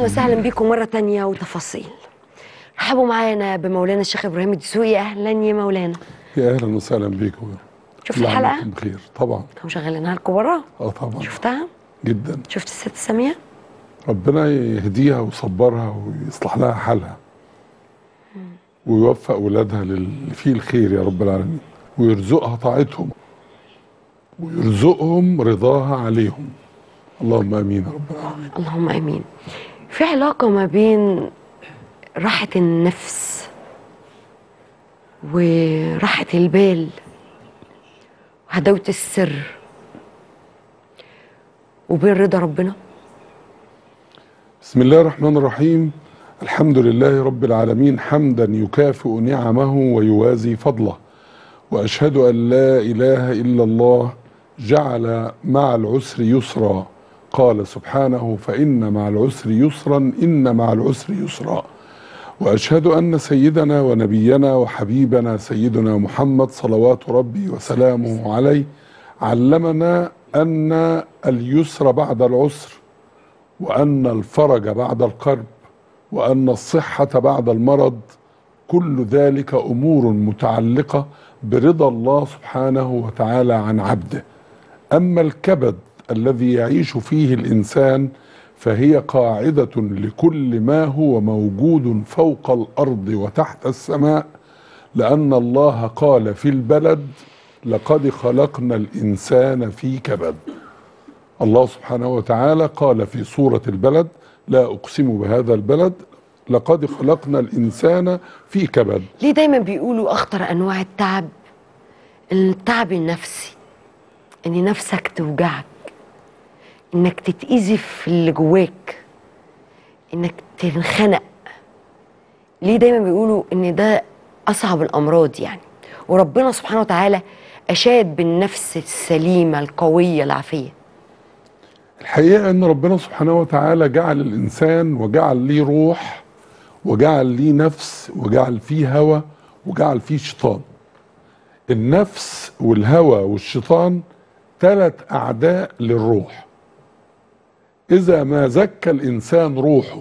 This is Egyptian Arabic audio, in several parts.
وسهلا بكم مرة تانية وتفاصيل رحبوا معانا بمولانا الشيخ ابراهيم الدسوقي اهلا يا مولانا يا اهلا وسهلا بيكم شفت الله الحلقة؟ يعملكم بخير طبعا هم مشغلينها لكم برا اه طبعا شفتها؟ جدا شفت الست سامية؟ ربنا يهديها ويصبرها ويصلح لها حالها ويوفق ولادها للي فيه الخير يا رب العالمين ويرزقها طاعتهم ويرزقهم رضاها عليهم اللهم امين يا رب العالمين اللهم امين في علاقة ما بين راحة النفس وراحة البال وهداوة السر وبين رضا ربنا بسم الله الرحمن الرحيم الحمد لله رب العالمين حمدا يكافئ نعمه ويوازي فضله واشهد ان لا اله الا الله جعل مع العسر يسرا قال سبحانه فان مع العسر يسرا ان مع العسر يسرا واشهد ان سيدنا ونبينا وحبيبنا سيدنا محمد صلوات ربي وسلامه عليه علمنا ان اليسر بعد العسر وان الفرج بعد الكرب وان الصحه بعد المرض كل ذلك امور متعلقه برضا الله سبحانه وتعالى عن عبده اما الكبد الذي يعيش فيه الانسان فهي قاعده لكل ما هو موجود فوق الارض وتحت السماء لان الله قال في البلد لقد خلقنا الانسان في كبد الله سبحانه وتعالى قال في سورة البلد لا أقسم بهذا البلد لقد خلقنا الإنسان في كبد ليه دايما بيقولوا اخطر انواع التعب التعب النفسي ان نفسك توجعك انك تتأذي في اللي جواك انك تنخنق ليه دايما بيقولوا ان ده اصعب الامراض يعني وربنا سبحانه وتعالى اشاد بالنفس السليمه القويه العافيه الحقيقة أن ربنا سبحانه وتعالى جعل الإنسان وجعل ليه روح وجعل ليه نفس وجعل فيه هوى وجعل فيه شيطان النفس والهوى والشيطان ثلاث أعداء للروح إذا ما زكى الإنسان روحه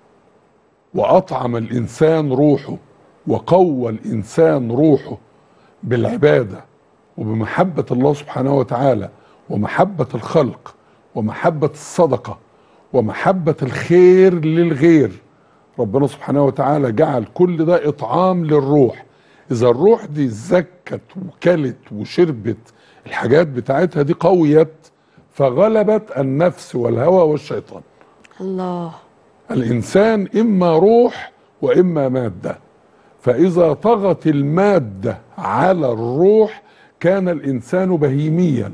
وأطعم الإنسان روحه وقوى الإنسان روحه بالعبادة وبمحبة الله سبحانه وتعالى ومحبة الخلق ومحبة الصدقة ومحبة الخير للغير ربنا سبحانه وتعالى جعل كل ده إطعام للروح إذا الروح دي زكت وكلت وشربت الحاجات بتاعتها دي قويت فغلبت النفس والهوى والشيطان الله الإنسان إما روح وإما مادة فإذا طغت المادة على الروح كان الإنسان بهيميا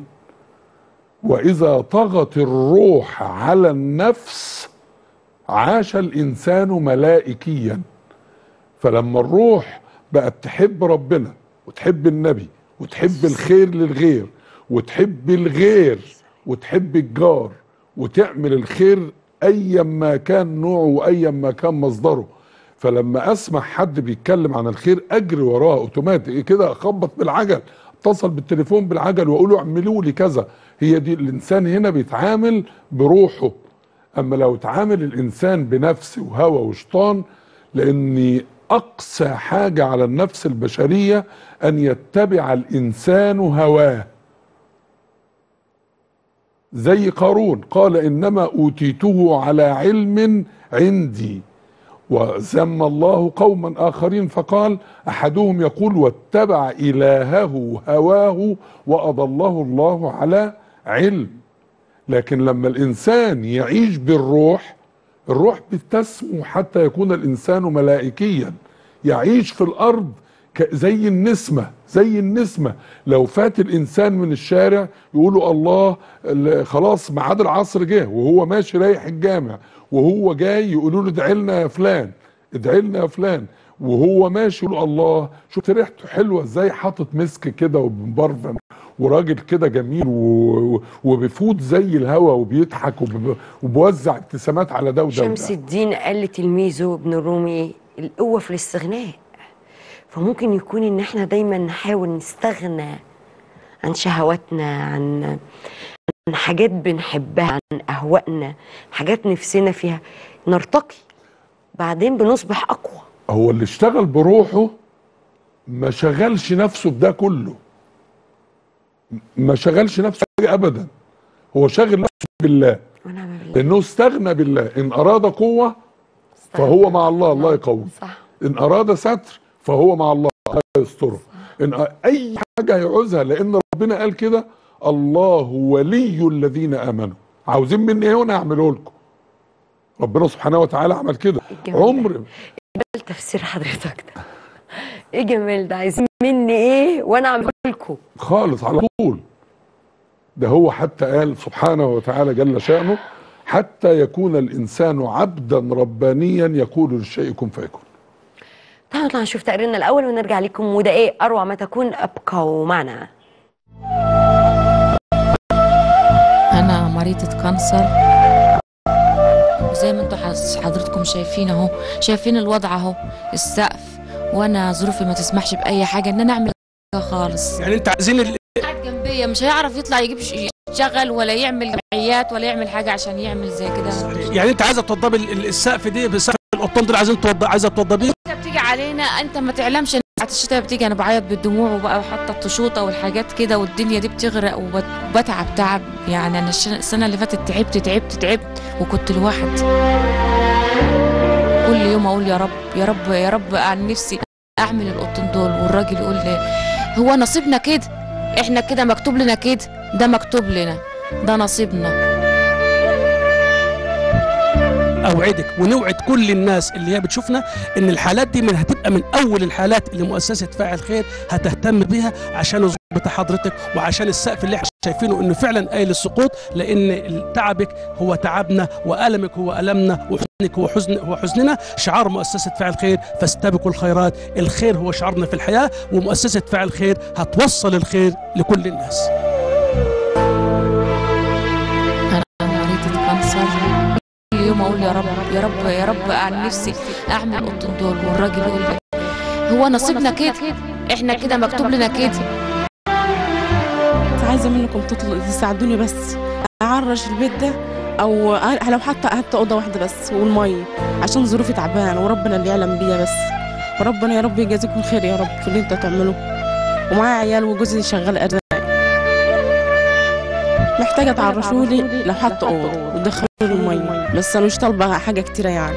وإذا طغت الروح على النفس عاش الإنسان ملائكيا فلما الروح بقت تحب ربنا وتحب النبي وتحب الخير للغير وتحب الغير وتحب الجار وتعمل الخير ايا ما كان نوعه وايا ما كان مصدره فلما اسمع حد بيتكلم عن الخير اجري وراه اوتوماتيك كده اخبط بالعجل اتصل بالتليفون بالعجل واقول له اعملوا لي كذا هي دي الانسان هنا بيتعامل بروحه اما لو اتعامل الانسان بنفس وهوى وشيطان لان اقسى حاجه على النفس البشريه ان يتبع الانسان هواه زي قارون قال انما اوتيته على علم عندي وذم الله قوما اخرين فقال احدهم يقول واتبع الهه هواه واضله الله على علم لكن لما الانسان يعيش بالروح الروح بتسمو حتى يكون الانسان ملائكيا يعيش في الارض ك- زي النسمه زي النسمه لو فات الانسان من الشارع يقولوا الله ال- خلاص ميعاد العصر جه وهو ماشي رايح الجامع وهو جاي يقولوا له ادعي لنا يا فلان ادعي لنا يا فلان وهو ماشي يقولوا الله شفت ريحته حلوه ازاي حاطط مسك كده ومبرفن وراجل كده جميل و- و- وبيفوت زي الهوا وبيضحك وب- وبيوزع ابتسامات على ده وده شمس وده. الدين قال لتلميذه ابن الرومي القوة في الاستغناء فممكن يكون ان احنا دايما نحاول نستغنى عن شهواتنا عن حاجات بنحبها عن اهوائنا حاجات نفسنا فيها نرتقي بعدين بنصبح اقوى هو اللي اشتغل بروحه ما شغلش نفسه بده كله ما شغلش نفسه بحاجة ابدا هو شاغل نفسه بالله ونعم بالله لانه استغنى بالله ان اراد قوه فهو مع الله الله يقوي صح ان اراد ستر فهو مع الله الله يستره ان أ- اي حاجه هيعوزها لان ربنا قال كده الله ولي الذين امنوا عاوزين مني ايه وانا اعمله لكم ربنا سبحانه وتعالى عمل كده الجمال عمر ده تفسير حضرتك ده ايه جمال ده عايزين مني ايه وانا اعمل لكم خالص على طول ده هو حتى قال سبحانه وتعالى جل شأنه حتى يكون الإنسان عبدا ربانيا يقول للشيء كن فيكون تعالوا نطلع نشوف تقريرنا الاول ونرجع لكم وده ايه اروع ما تكون ابقوا معنا انا مريضة كانسر وزي ما انتم حس- حضرتكم شايفين اهو شايفين الوضع اهو السقف وانا ظروفي ما تسمحش باي حاجه ان انا اعمل حاجه خالص يعني انت عايزين ال- قاعد جنبيا مش هيعرف يطلع يجيب ش- يشتغل ولا يعمل جمعيات ولا يعمل حاجه عشان يعمل زي كده يعني انت عايزه توضبي ال- ال- السقف دي بسقف القطن دول عايزين توضب عايزه توضبيه الشتاء بتيجي علينا انت ما تعلمش ان ساعة الشتاء بتيجي انا بعيط بالدموع وبقى حاطه التشوطه والحاجات كده والدنيا دي بتغرق وبت- وبتعب تعب يعني انا الش- السنه اللي فاتت تعبت تعبت تعبت وكنت لوحدي كل يوم اقول يا رب يا رب يا رب عن نفسي اعمل القطن دول والراجل يقول لي هو نصيبنا كده احنا كده مكتوب لنا كده ده مكتوب لنا ده نصيبنا اوعدك ونوعد كل الناس اللي هي بتشوفنا ان الحالات دي من هتبقى من اول الحالات اللي مؤسسه فاعل خير هتهتم بيها عشان الظروف بتاع حضرتك وعشان السقف اللي احنا شايفينه انه فعلا قايل السقوط لان تعبك هو تعبنا والمك هو المنا وحزنك هو حزن هو حزننا شعار مؤسسه فاعل خير فاستبقوا الخيرات الخير هو شعارنا في الحياه ومؤسسه فاعل خير هتوصل الخير لكل الناس انا مريضة كانسر كل يوم اقول يا رب يا رب يا رب عن نفسي اعمل القطن دول والراجل يقول لي هو نصيبنا كده احنا كده مكتوب لنا كده عايزه منكم تطلع تساعدوني بس اعرش البيت ده او أ- لو حتى حتى اوضه واحده بس والميه عشان ظروفي تعبانه وربنا اللي يعلم بيا بس وربنا يا رب يجازيكم خير يا رب في اللي انت تعمله ومعايا عيال وجوزي شغال ارزاق محتاجه تعرشوا لي لو حتى اوضه وتدخلوا لي الميه بس انا مش طالبه حاجه كتيره يعني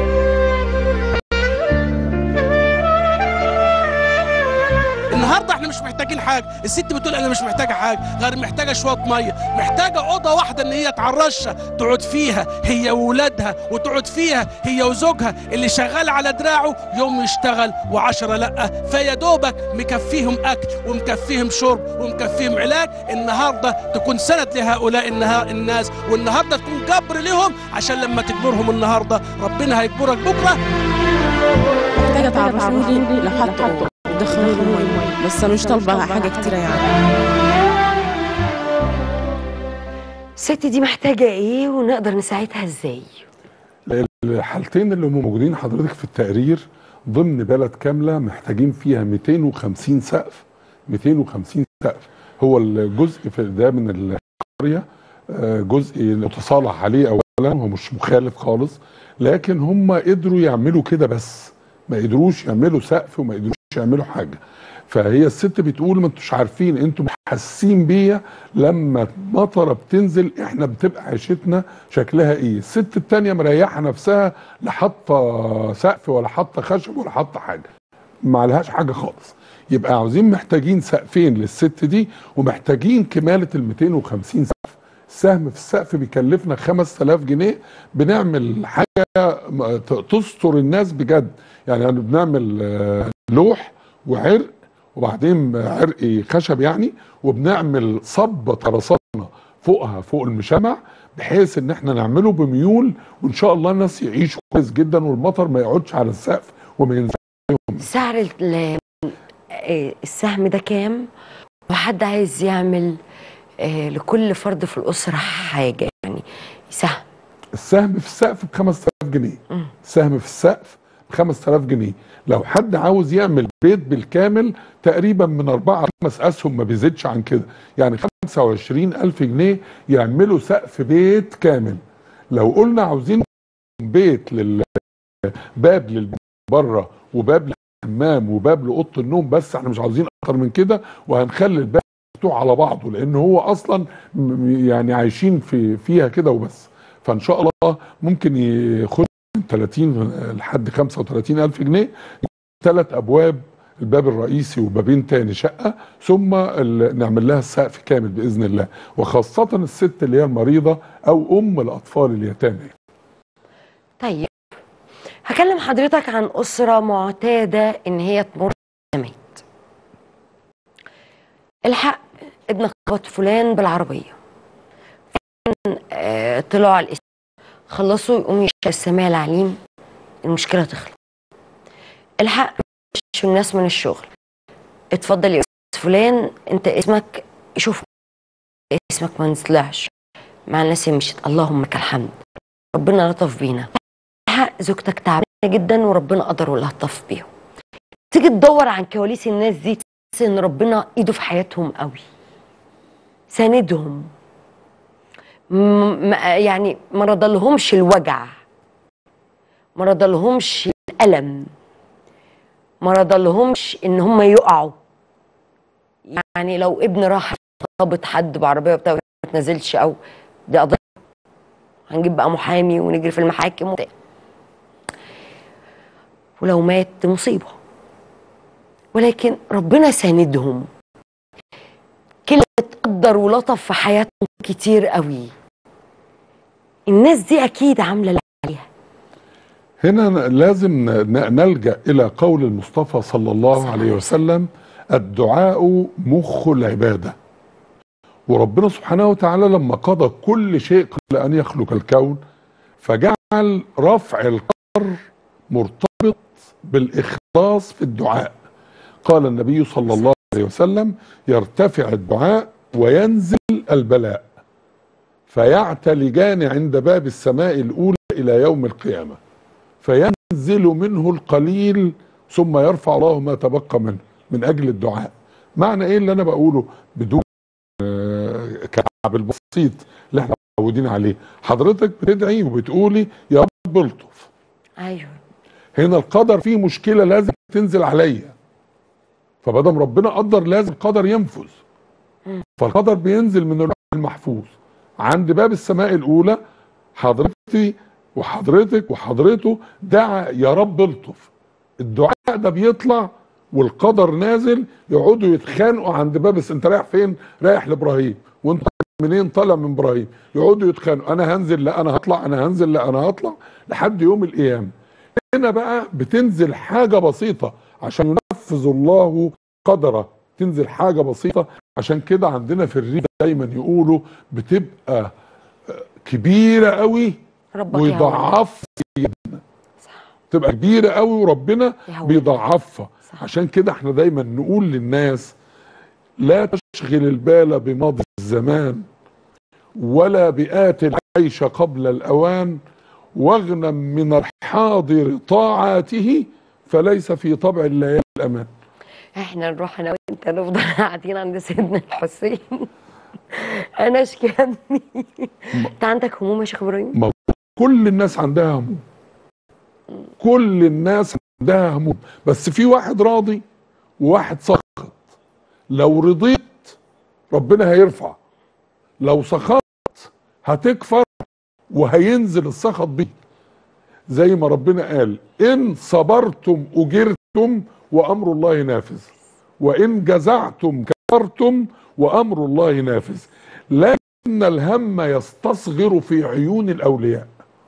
النهارده احنا مش محتاجين حاجه الست بتقول انا مش محتاجه حاجه غير محتاجه شويه ميه محتاجه اوضه واحده ان هي تعرشها تقعد فيها هي واولادها وتقعد فيها هي وزوجها اللي شغال على دراعه يوم يشتغل وعشرة لا فيا دوبك مكفيهم اكل ومكفيهم شرب ومكفيهم علاج النهارده تكون سند لهؤلاء النها- الناس والنهارده تكون جبر لهم عشان لما تجبرهم النهارده ربنا هيجبرك بكره محتاجه تعرشوا لي لو حتى اوضه وتدخلوا لي الميه بس انا مش طالبه حاجه كتيره يعني الست دي محتاجه ايه ونقدر نساعدها ازاي الحالتين اللي هم موجودين حضرتك في التقرير ضمن بلد كاملة محتاجين فيها 250 سقف 250 سقف هو الجزء في ده من القرية آه، جزء متصالح عليه أولا هو مش مخالف خالص لكن هم قدروا يعملوا كده بس ما قدروش يعملوا سقف وما قدروش يعملوا حاجة فهي الست بتقول ما انتوش عارفين انتوا حاسين بيا لما مطره بتنزل احنا بتبقى عيشتنا شكلها ايه الست التانية مريحة نفسها لا حاطة سقف ولا حاطة خشب ولا حاطة حاجة ما لهاش حاجة خالص يبقى عاوزين محتاجين سقفين للست دي ومحتاجين كمالة ال 250 سقف السهم في السقف بيكلفنا 5000 جنيه بنعمل حاجة م- ت- تستر الناس بجد يعني يعني بنعمل آه، لوح وعرق وبعدين عرق خشب يعني وبنعمل صبة طرسانة فوقها فوق المشمع بحيث ان احنا نعمله بميول وان شاء الله الناس يعيشوا كويس جدا والمطر ما يقعدش على السقف وما ينزلش سعر ال- آه، السهم ده كام وحد عايز يعمل آه، لكل فرد في الأسرة حاجة يعني سهم السهم في السقف ب 5000 جنيه مم. سهم في السقف ب 5000 جنيه لو حد عاوز يعمل بيت بالكامل تقريبا من أربعة خمس أسهم ما بيزيدش عن كده يعني 25 ألف جنيه يعملوا سقف بيت كامل لو قلنا عاوزين بيت لل باب للبيت بره وباب للحمام وباب لاوضه النوم بس احنا مش عاوزين اكتر من كده وهنخلي الباب مفتوح على بعضه لان هو اصلا م- يعني عايشين في فيها كده وبس فان شاء الله ممكن يخش من 30 لحد 35 الف جنيه ثلاث ابواب الباب الرئيسي وبابين تاني شقه ثم ال- نعمل لها السقف كامل باذن الله وخاصه الست اللي هي المريضه او ام الاطفال اليتامى طيب هكلم حضرتك عن أسرة معتادة إن هي تمر بأزمات الحق ابنك خبط فلان بالعربية فلان آه طلعوا على الاسم خلصوا يقوم يشتغل السماع العليم المشكلة تخلص الحق مشوا الناس من الشغل اتفضل يا أستاذ فلان انت اسمك شوف اسمك ما نزلعش مع الناس اللي مشيت اللهم لك الحمد ربنا لطف بينا حق زوجتك تعبانه جدا وربنا قدر ولطف بيهم تيجي تدور عن كواليس الناس دي تحس ان ربنا ايده في حياتهم قوي ساندهم م- ما- يعني ما رضلهمش الوجع ما رضلهمش الالم ما رضلهمش ان هم يقعوا يعني لو ابن راح خبط حد بعربيه وبتاع ما تنزلش او دي قضيه هنجيب بقى محامي ونجري في المحاكم وبتاع ولو مات دي مصيبة ولكن ربنا ساندهم كلمة قدر ولطف في حياتهم كتير قوي الناس دي أكيد عاملة اللي عليها هنا لازم ن- نلجا الى قول المصطفى صلى الله عليه وسلم الدعاء مخ العباده وربنا سبحانه وتعالى لما قضى كل شيء قبل ان يخلق الكون فجعل رفع القدر مرتبط بالاخلاص في الدعاء قال النبي صلى الله عليه وسلم يرتفع الدعاء وينزل البلاء فيعتلجان عند باب السماء الاولى الى يوم القيامه فينزل منه القليل ثم يرفع الله ما تبقى منه من اجل الدعاء معنى ايه اللي انا بقوله بدون آه، كعب البسيط اللي احنا متعودين عليه حضرتك بتدعي وبتقولي يا رب الطف أيوه هنا القدر فيه مشكله لازم تنزل عليا فمادام ربنا قدر لازم القدر ينفذ فالقدر بينزل من اللوح المحفوظ عند باب السماء الاولى حضرتي وحضرتك وحضرته دعا يا رب الطف الدعاء ده بيطلع والقدر نازل يقعدوا يتخانقوا عند باب الس- انت رايح فين رايح لابراهيم وانت منين طالع من ابراهيم يقعدوا يتخانقوا انا هنزل لا انا هطلع انا هنزل لا انا هطلع لحد يوم القيامه هنا بقى بتنزل حاجة بسيطة عشان ينفذ الله قدره تنزل حاجة بسيطة عشان كده عندنا في الريف دايما يقولوا بتبقى آه، كبيرة قوي ربك ويضعف سيدنا تبقى كبيرة قوي وربنا يهون. بيضعفها صح. عشان كده احنا دايما نقول للناس لا تشغل البال بماضي الزمان ولا بآت العيش قبل الأوان واغنم من الحاضر طاعاته فليس في طبع الليالي الأمان احنا نروح انا وانت نفضل قاعدين عند سيدنا الحسين انا اشكي همي انت عندك هموم يا شيخ ابراهيم ما كل الناس عندها هموم كل الناس عندها هموم بس في واحد راضي وواحد سخط لو رضيت ربنا هيرفع لو سخطت هتكفر وهينزل السخط بيك زي ما ربنا قال ان صبرتم اجرتم وامر الله نافذ وان جزعتم كفرتم وامر الله نافذ لكن الهم يستصغر في عيون الاولياء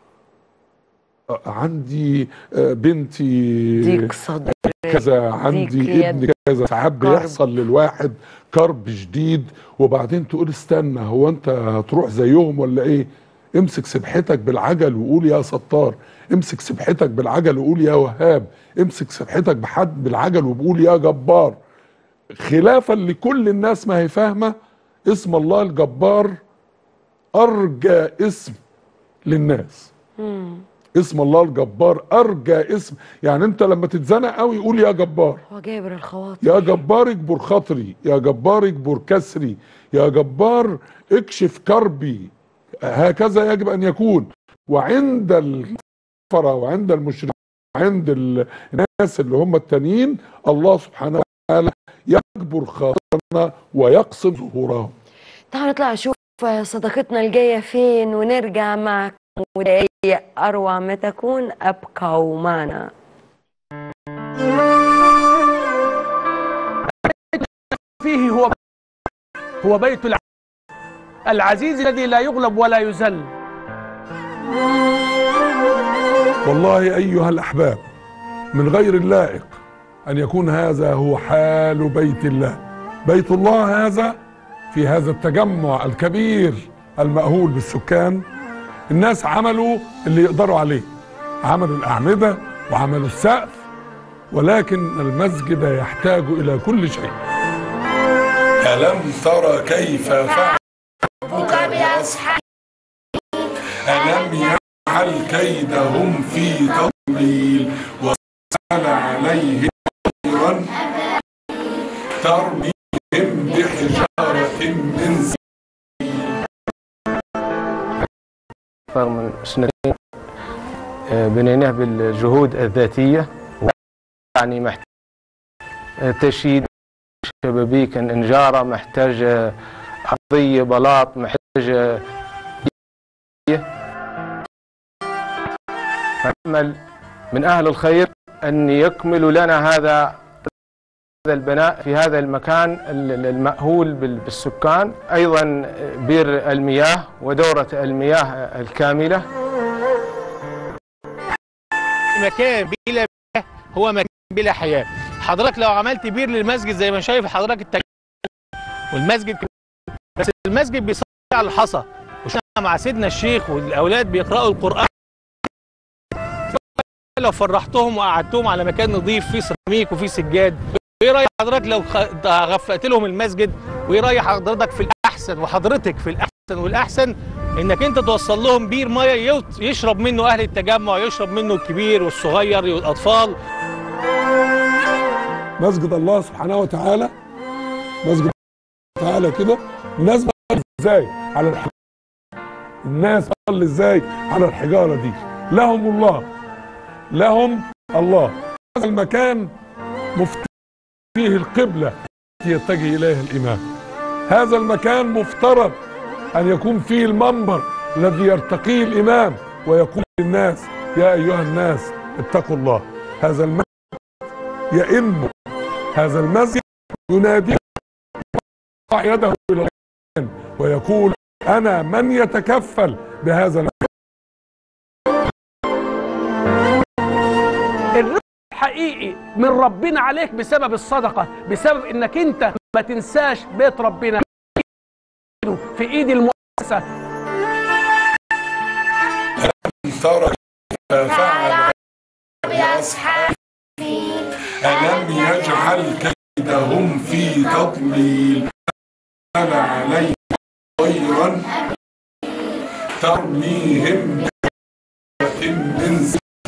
آه، عندي آه، بنتي ضيق صدر كذا عندي ضيق ابن يد، كذا ساعات كرب. بيحصل للواحد كرب شديد وبعدين تقول استنى هو انت هتروح زيهم ولا ايه امسك سبحتك بالعجل وقول يا ستار امسك سبحتك بالعجل وقول يا وهاب امسك سبحتك بحد بالعجل وبقول يا جبار خلافا لكل الناس ما هي فاهمه اسم الله الجبار ارجى اسم للناس اسم الله الجبار ارجى اسم يعني انت لما تتزنق قوي قول يا جبار هو جابر الخواطر يا جبار اجبر خاطري يا جبار اجبر كسري يا جبار اكشف كربي هكذا يجب ان يكون وعند الكفرة وعند المشركين وعند ال- الناس اللي هم التانيين الله سبحانه وتعالى يجبر خاطرنا ويقسم ظهورهم تعالوا نطلع نشوف صداقتنا الجاية فين ونرجع معكم ودقايق أروع ما تكون أبقوا معنا فيه هو هو بيت الع- العزيز الذي لا يغلب ولا يذل والله ايها الاحباب من غير اللائق ان يكون هذا هو حال بيت الله بيت الله هذا في هذا التجمع الكبير المأهول بالسكان الناس عملوا اللي يقدروا عليه عملوا الأعمدة وعملوا السقف ولكن المسجد يحتاج إلى كل شيء ألم ترى كيف فعل ربك بأصحاب ألم يجعل كيدهم في تضليل وسال عليهم طيرا ترميهم بحجارة من أكثر من سنتين آه، بنيناه بالجهود الذاتية يعني محتاج آه، تشييد شبابيك انجارة محتاج آه، أرضية بلاط محتاج آه، نأمل من أهل الخير أن يكملوا لنا هذا هذا البناء في هذا المكان ال- المأهول بال- بالسكان أيضا بير المياه ودورة المياه الكاملة مكان بلا مياه هو مكان بلا حياه حضرتك لو عملت بير للمسجد زي ما شايف حضرتك التج... والمسجد كمان. بس المسجد بيصلي على الحصى وشنا مع سيدنا الشيخ والاولاد بيقراوا القران لو فرحتهم وقعدتهم على مكان نظيف فيه سيراميك وفيه سجاد وايه رايك حضرتك لو خ- غفقت لهم المسجد وايه رايك حضرتك في الاحسن وحضرتك في الاحسن والاحسن انك انت توصل لهم بير ميه يوت- يشرب منه اهل التجمع يشرب منه الكبير والصغير والاطفال مسجد الله سبحانه وتعالى مسجد الله تعالى كده الناس بتصلي ازاي على الحجارة الناس بتصلي ازاي على الحجارة دي لهم الله لهم الله هذا المكان مفتوح فيه القبلة التي يتجه إليها الإمام هذا المكان مفترض أن يكون فيه المنبر الذي يرتقيه الإمام ويقول للناس يا أيها الناس اتقوا الله هذا المسجد يئن هذا المسجد ينادي يضع يده الى الرحمن ويقول انا من يتكفل بهذا المسجد الرزق الحقيقي من ربنا عليك بسبب الصدقة بسبب انك انت ما تنساش بيت ربنا في ايد المؤسسة ترى كيف فعل بأصحاب ألم يجعل كيدهم في تضليل أنا عليهم طيرا ترميهم بحجارة من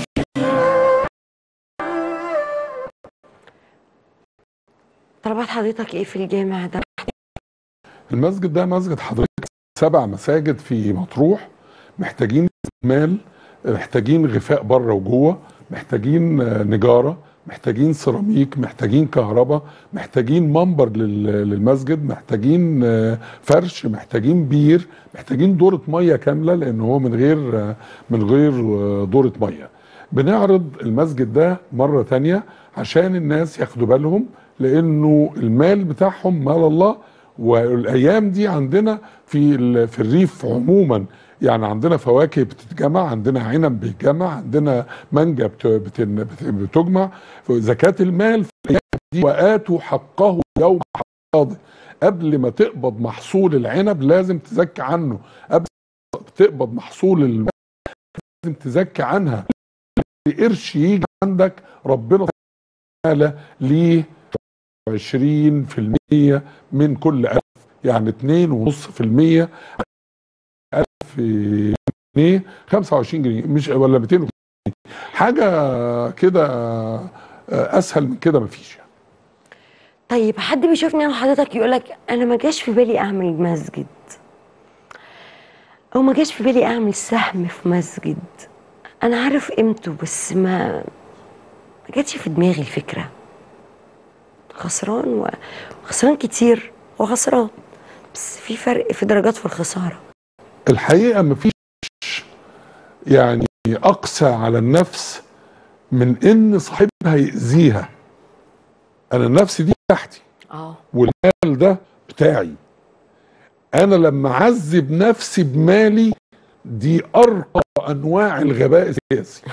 طلبات حضرتك ايه في الجامع ده المسجد ده مسجد حضرتك سبع مساجد في مطروح محتاجين مال محتاجين غفاء بره وجوه محتاجين آه، نجاره محتاجين سيراميك محتاجين كهرباء محتاجين منبر لل- للمسجد محتاجين آه، فرش محتاجين بير محتاجين دورة مية كاملة لأن هو من غير آه، من غير آه، دورة مية بنعرض المسجد ده مرة تانية عشان الناس ياخدوا بالهم لأنه المال بتاعهم مال الله والايام دي عندنا في ال- في الريف عموما يعني عندنا فواكه بتتجمع عندنا عنب بيتجمع عندنا مانجا بت- بتن- بت- بتجمع زكاة المال في الايام دي واتوا حقه يوم حصاده قبل ما تقبض محصول العنب لازم تزكي عنه قبل ما تقبض محصول الم- لازم تزكي عنها قرش يجي عندك ربنا تعالى ليه 20% من كل ألف يعني 2.5% ألف جنيه 25 جنيه مش ولا 200 حاجه كده آه، اسهل من كده مفيش يعني. طيب حد بيشوفني انا حضرتك يقول لك انا ما جاش في بالي اعمل مسجد او ما جاش في بالي اعمل سهم في مسجد انا عارف قيمته بس ما ما جاتش في دماغي الفكره خسران و... خسران كتير وخسران بس في فرق في درجات في الخساره الحقيقه مفيش يعني اقسى على النفس من ان صاحبها يأذيها انا النفس دي بتاعتي اه والمال ده بتاعي انا لما اعذب نفسي بمالي دي ارقى انواع الغباء السياسي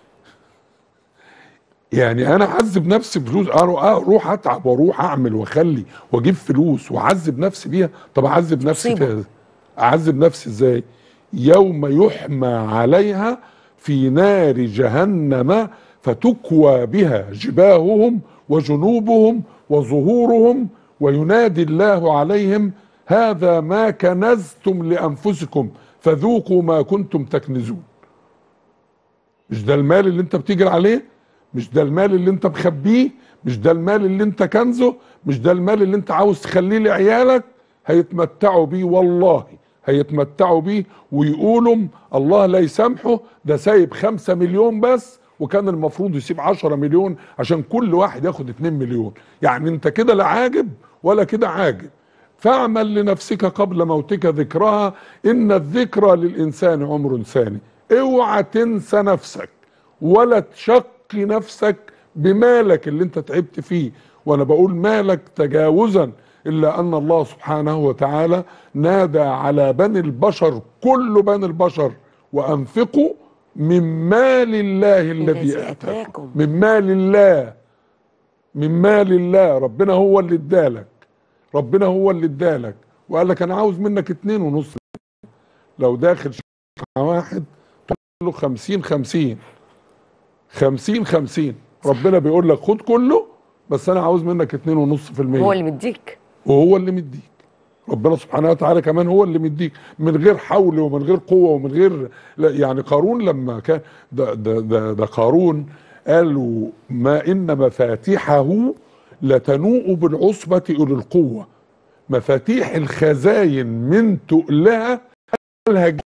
يعني انا اعذب نفسي بفلوس أروح- اروح اتعب واروح اعمل واخلي واجيب فلوس واعذب نفسي بيها طب اعذب نفسي مصيبة. فيها اعذب نفسي ازاي يوم يحمى عليها في نار جهنم فتكوى بها جباههم وجنوبهم وظهورهم وينادي الله عليهم هذا ما كنزتم لانفسكم فذوقوا ما كنتم تكنزون مش ده المال اللي انت بتجري عليه مش ده المال اللي انت مخبيه مش ده المال اللي انت كنزه مش ده المال اللي انت عاوز تخليه لعيالك هيتمتعوا بيه والله هيتمتعوا بيه ويقولوا الله لا يسامحه ده سايب خمسة مليون بس وكان المفروض يسيب عشرة مليون عشان كل واحد ياخد اتنين مليون يعني انت كده لا عاجب ولا كده عاجب فاعمل لنفسك قبل موتك ذكرها ان الذكرى للانسان عمر ثاني اوعى تنسى نفسك ولا تشقي نفسك بمالك اللي انت تعبت فيه وانا بقول مالك تجاوزا الا ان الله سبحانه وتعالى نادى على بني البشر كل بني البشر وانفقوا من مال الله الذي الذي اتاكم آتاكم. من مال الله من مال الله ربنا هو اللي ادالك ربنا هو اللي ادالك وقال لك انا عاوز منك اتنين ونص لو داخل مع واحد تقول له خمسين خمسين خمسين خمسين ربنا بيقول لك خد كله بس انا عاوز منك اتنين ونص في المية هو اللي مديك وهو اللي مديك ربنا سبحانه وتعالى كمان هو اللي مديك من غير حول ومن غير قوه ومن غير لا يعني قارون لما كان ده ده ده, ده قارون قالوا ما ان مفاتيحه لتنوء بالعصبه اولي القوه مفاتيح الخزاين من تقلها قالها جد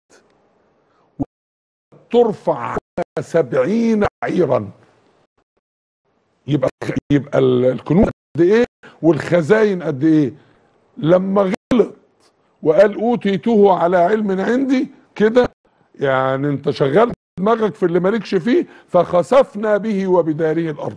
ترفع على سبعين عيرا يبقى يبقى ال- الكنوز قد ايه والخزاين قد ايه لما غلط وقال اوتيته على علم عندي كده يعني انت شغال دماغك في اللي مالكش فيه فخسفنا به وبداره الارض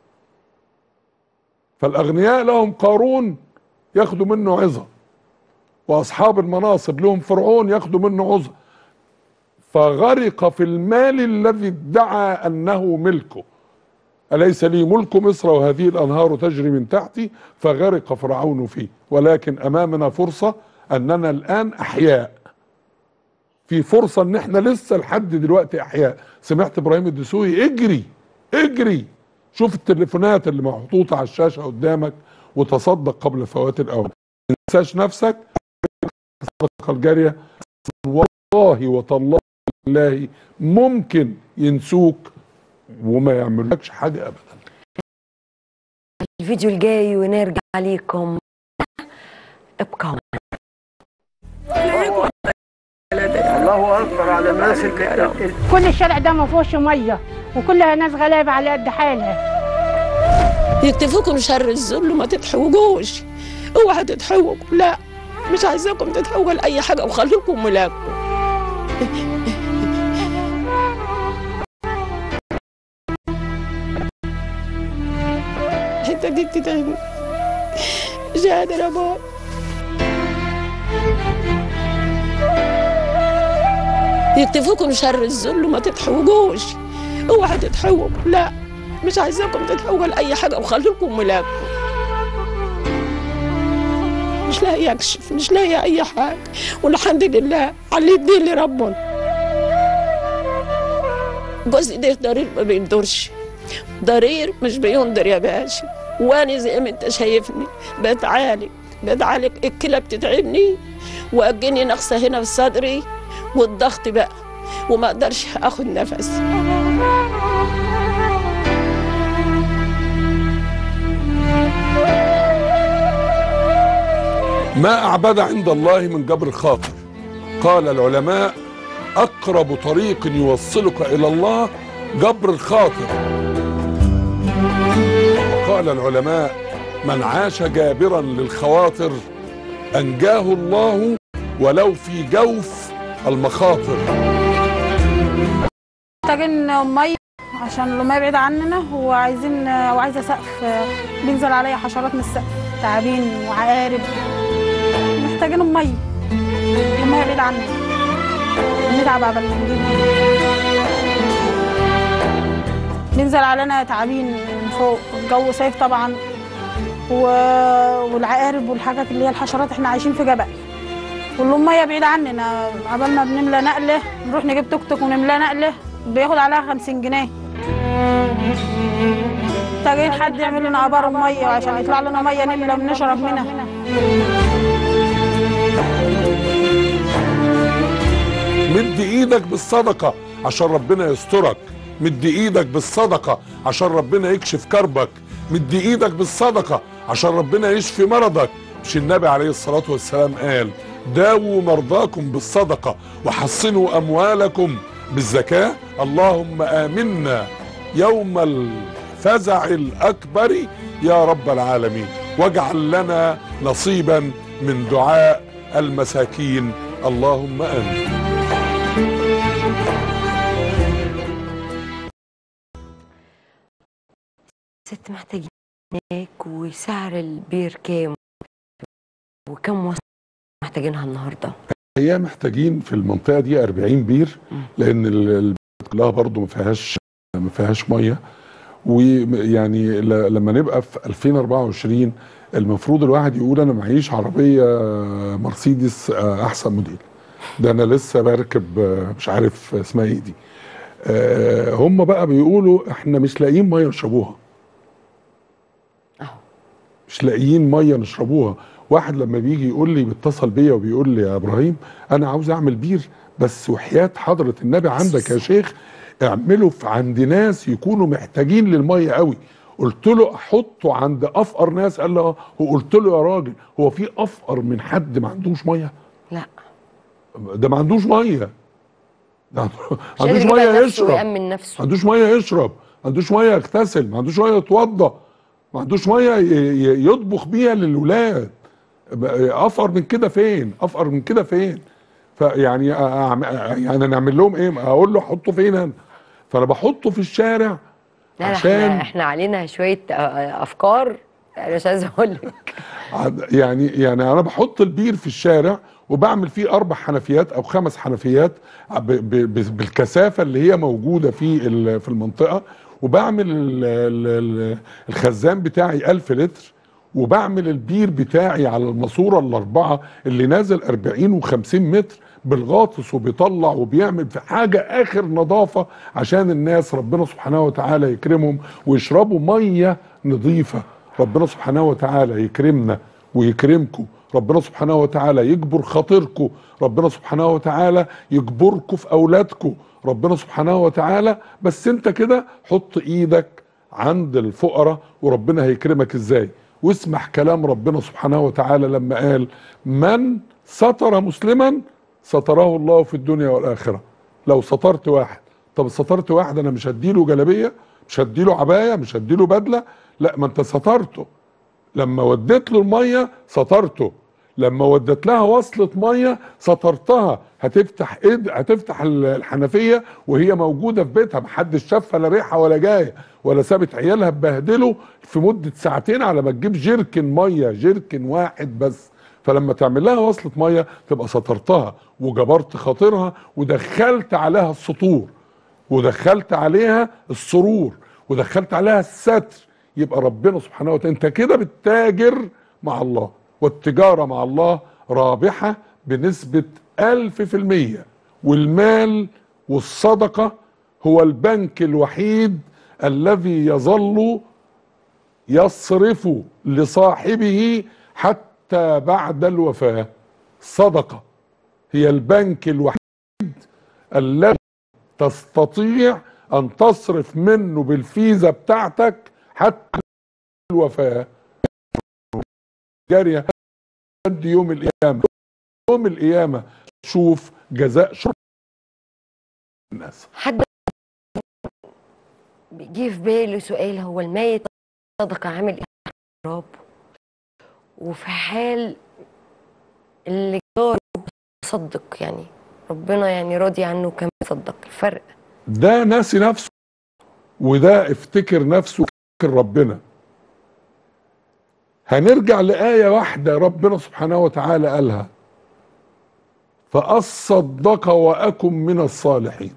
فالاغنياء لهم قارون ياخدوا منه عظه واصحاب المناصب لهم فرعون ياخدوا منه عظه فغرق في المال الذي ادعى انه ملكه أليس لي ملك مصر وهذه الأنهار تجري من تحتي فغرق فرعون فيه ولكن أمامنا فرصة أننا الآن أحياء في فرصة أن احنا لسه لحد دلوقتي أحياء سمعت إبراهيم الدسوقي اجري اجري شوف التليفونات اللي محطوطة على الشاشة قدامك وتصدق قبل فوات الأوان ما تنساش نفسك الصدقة الجارية والله وتالله بالله ممكن ينسوك وما يعملكش حاجه ابدا الفيديو الجاي ونرجع عليكم ابقوا الله اكبر على الناس اللي كل الشارع ده ما فيهوش ميه وكلها ناس غلابه على قد حالها يكتفوكم شر الذل وما تتحوجوش اوعى تتحوجوا لا مش عايزاكم تتحوجوا لاي حاجه وخليكم ملاكم الحته دي بتتعبني مش قادر ابقى يكتفوكم شر الذل وما تتحوجوش اوعى تتحوجوا لا مش عايزاكم تتحوجوا لاي حاجه وخليكم ملاكم مش لاقي اكشف مش لاقي اي حاجه والحمد لله على اللي يديه لربنا جوزي ده ضرير ما بيندرش ضرير مش بيندر يا باشا وانا زي ما انت شايفني بتعالج بتعالج الكلى بتتعبني واجيني نقصه هنا في صدري والضغط بقى وما اقدرش اخد نفس ما أعبد عند الله من جبر الخاطر قال العلماء أقرب طريق يوصلك إلى الله جبر الخاطر وقال العلماء من عاش جابرا للخواطر أنجاه الله ولو في جوف المخاطر محتاجين ميه عشان الميه بعيدة عننا وعايزين وعايزة سقف بينزل عليا حشرات من السقف تعابين وعقارب محتاجين الميه الميه بعيدة عننا بنتعب قبل ما نجيب بينزل علينا تعابين من فوق الجو صيف طبعا و... والعقارب والحاجات اللي هي الحشرات احنا عايشين في جبل والميه بعيدة عننا قبل ما بنملى نقله نروح نجيب توك توك ونملى نقله بياخد عليها 50 جنيه محتاجين حد يعمل لنا ابار ميه عشان يطلع لنا ميه نملى ونشرب منها مد ايدك بالصدقة عشان ربنا يسترك مد ايدك بالصدقة عشان ربنا يكشف كربك مد ايدك بالصدقة عشان ربنا يشفي مرضك مش النبي عليه الصلاة والسلام قال داووا مرضاكم بالصدقة وحصنوا أموالكم بالزكاة اللهم آمنا يوم الفزع الأكبر يا رب العالمين واجعل لنا نصيبا من دعاء المساكين اللهم آمين ست محتاجين هناك وسعر البير كام وكم وصفة محتاجينها النهارده هي محتاجين في المنطقه دي 40 بير لان ال- البلد كلها برضو ما فيهاش ما فيهاش ميه ويعني ل- لما نبقى في 2024 المفروض الواحد يقول انا معيش عربيه مرسيدس آه، احسن موديل ده انا لسه بركب آه، مش عارف اسمها ايه دي آه، هم بقى بيقولوا احنا مش لاقيين ميه نشربوها مش لاقيين ميه نشربوها واحد لما بيجي يقول لي بيتصل بيا وبيقول لي يا ابراهيم انا عاوز اعمل بير بس وحياه حضره النبي عندك يا شيخ اعمله في عند ناس يكونوا محتاجين للميه قوي قلت له احطه عند افقر ناس قال لي اه وقلت له يا راجل هو في افقر من حد ما عندوش ميه لا ده ما عندوش ميه ده ما مش عندوش قادر ميه يجيبها لنفسه يشرب ويأمن نفسه ما عندوش ميه يشرب ما عندوش ميه يغتسل ما عندوش ميه يتوضى ما عندوش ميه ي- ي- يطبخ بيها للولاد افقر من كده فين افقر من كده فين فيعني أعم- يعني نعمل لهم ايه اقول له حطه فين انا فانا بحطه في الشارع لا لا عشان احنا احنا علينا شويه آه، آه، افكار انا مش عايزه اقول لك عد- يعني يعني انا بحط البير في الشارع وبعمل فيه اربع حنفيات او خمس حنفيات ب- ب- ب- بالكثافه اللي هي موجوده في ال- في المنطقه وبعمل ال- ال- ال- الخزان بتاعي 1000 لتر وبعمل البير بتاعي على الماسوره الاربعه اللي نازل 40 و50 متر بالغاطس وبيطلع وبيعمل في حاجه اخر نظافه عشان الناس ربنا سبحانه وتعالى يكرمهم ويشربوا ميه نظيفه ربنا سبحانه وتعالى يكرمنا ويكرمكم ربنا سبحانه وتعالى يجبر خاطركم ربنا سبحانه وتعالى يجبركم في اولادكم ربنا سبحانه وتعالى بس انت كده حط ايدك عند الفقراء وربنا هيكرمك ازاي واسمح كلام ربنا سبحانه وتعالى لما قال من ستر مسلما ستره الله في الدنيا والاخره لو سترت واحد طب سترت واحد انا مش هديله جلابيه مش هديله عبايه مش هديله بدله لا ما انت سترته لما وديت له الميه سترته لما وديت لها وصلة ميه سترتها هتفتح ايد هتفتح ال- الحنفيه وهي موجوده في بيتها محدش شافها لا ريحه ولا جايه ولا سابت عيالها تبهدله في مده ساعتين على ما تجيب جيركن ميه جيركن واحد بس فلما تعمل لها وصلة ميه تبقى سترتها وجبرت خاطرها ودخلت عليها السطور ودخلت عليها السرور ودخلت عليها الستر يبقى ربنا سبحانه وتعالى انت كده بتتاجر مع الله والتجارة مع الله رابحة بنسبة ألف في المية والمال والصدقة هو البنك الوحيد الذي يظل يصرف لصاحبه حتى بعد الوفاة صدقة هي البنك الوحيد الذي تستطيع ان تصرف منه بالفيزا بتاعتك حتى الوفاه جاريه لحد يوم القيامه يوم القيامه شوف جزاء شر الناس حد بيجي في بالي سؤال هو الميت صدقة عامل ايه يا رب وفي حال اللي جاره صدق يعني ربنا يعني راضي عنه كمان صدق الفرق ده ناسي نفسه وده افتكر نفسه افتكر ربنا هنرجع لآية واحدة ربنا سبحانه وتعالى قالها فأصدق وأكن من الصالحين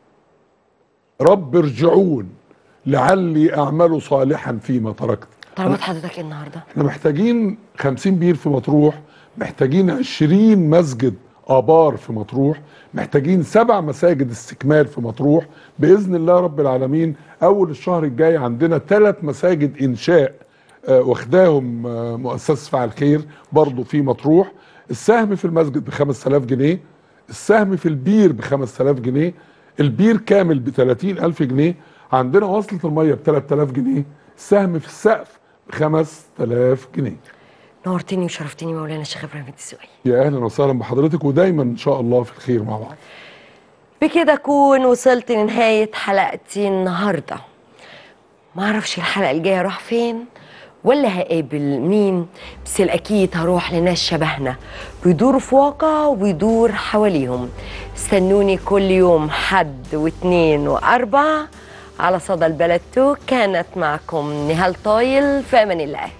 رب ارجعون لعلي أعمل صالحا فيما تركت طلبات حضرتك ايه النهارده احنا محتاجين 50 بير في مطروح محتاجين 20 مسجد آبار في مطروح محتاجين سبع مساجد استكمال في مطروح بإذن الله رب العالمين أول الشهر الجاي عندنا ثلاث مساجد إنشاء آه، واخداهم آه، مؤسسة فعل خير برضو في مطروح السهم في المسجد ب 5000 جنيه السهم في البير ب 5000 جنيه البير كامل ب 30000 جنيه عندنا وصلة المية ب 3000 جنيه السهم في السقف ب 5000 جنيه نورتني وشرفتني مولانا الشيخ ابراهيم الدسوقي يا اهلا وسهلا بحضرتك ودايما ان شاء الله في الخير مع بعض بكده اكون وصلت لنهايه حلقتي النهارده ما اعرفش الحلقه الجايه اروح فين ولا هقابل مين بس الاكيد هروح لناس شبهنا بيدوروا في واقع وبيدور حواليهم استنوني كل يوم حد واثنين واربع على صدى البلد تو كانت معكم نهال طايل في امان الله